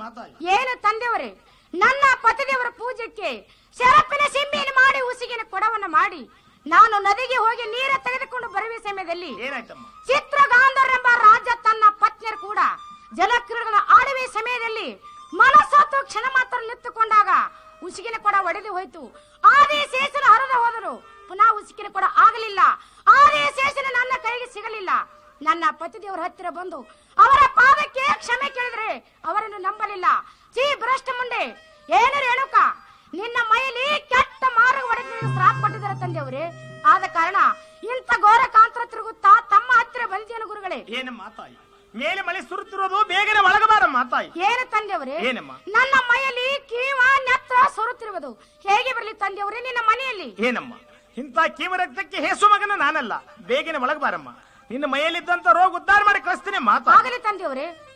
ಮಾತಾಯಿ ಏನು ತಂದೆಯವರೇ ನನ್ನ ಪತಿದೇವರ ಪೂಜೆಗೆ ಶರಪಿನ ಸಿಂಬಿಯನ್ನು ಮಾಡಿ ಉಸಿಗಿನ ಕೊಡವನ್ನ ಮಾಡಿ ನಾನು ನದಿಗೆ ಹೋಗಿ ನೀರ ತೆಗೆದುಕೊಂಡು ಬರುವ ಸಮಯದಲ್ಲಿ ಏನಾಯ್ತಮ್ಮ ಚಿತ್ರಗಾಂಧರೆಂಬ ರಾಜ ತನ್ನ ಪತ್ನಿಯರು ಕೂಡ ಜಲಕ್ರೀಡೆಗಳ ಆಡುವೆ ಸಮಯದಲ್ಲಿ ಮನಸ್ಸೊತ್ತು ಕ್ಷಣ ಮಾತ್ರ ನಿಂತುಕೊಂಡಾಗ ಉಸುಕಿನ ಕೊಡ ಒಡೆದು ಹೋಯ್ತು ಆದಿ ಶೇಷನ ಹರಿದು ಹೋದರು ಪುನಃ ಉಸುಕಿನ ಕೊಡ ಆಗಲಿಲ್ಲ ಆದಿ ಶೇಷನ ನನ್ನ ಕೈಗೆ ಸಿಗಲಿಲ್ಲ ನನ್ನ ಪತಿದೇವರ ಹತ್ತಿರ ಬಂದು ಅವರ ಪಾದಕ್ಕೆ ಕ್ಷಮೆ ಕೇಳಿದ್ರೆ ಅವರನ್ನು ನಂಬಲಿಲ್ಲ ಚೀ ಭ್ರಷ್ಟ ಮುಂಡೆ ಏನು ರೇಣುಕ ನಿನ್ನ ಮೈಯಲ್ಲಿ ಕೆಟ್ಟ ಮಾರ್ಗ ಒಡೆದು ಶ್ರಾಪ್ ಕೊಟ್ಟಿದ್ದಾರೆ ತಂದೆಯವರೇ ಆದ ಕಾರಣ ಇಂಥ ಘೋರ ಕಾಂತರ ತಿರುಗುತ್ತಾ ತಮ್ಮ ಹತ್ತಿರ ಬಂದಿಯನು ಗುರುಗಳೇ ಏನು ಮಾತಾಯಿ ಮೇಲೆ ಮಳೆ ಸುರುತ್ತಿರೋದು ಬೇಗನೆ ಒಳಗಬಾರ ಮಾತಾಯಿ ಏನು ತಂದೆಯವರೇ ಏನಮ್ಮ? ನನ್ನ ಮೈಯಲ್ಲಿ ಕೀವ ನೆತ್ರ ಸೊರುತ್ತಿರುವುದು ಹೇಗೆ ಬರಲಿ ತಂದೆಯವರೇ ನಿನ್ನ ಮನೆಯಲ್ಲಿ ಏನಮ್ಮ ಇಂಥ ಕೀವ ರಕ್ತಕ್ಕೆ ಹೇಸು ಮಗನ ನಾನಲ್ಲ ಬೇಗನೆ ಒಳಗಬಾರಮ್ಮ ನಿನ್ನ ಮೈಯಲ್ಲಿದ್ದಂತ ರೋಗ ಉದ್ಧಾರ ಮಾಡಿ ಕಳಿಸ್ತೀನಿ ಮಾತಾ ಆಗಲಿ ತಂದೆಯವರೇ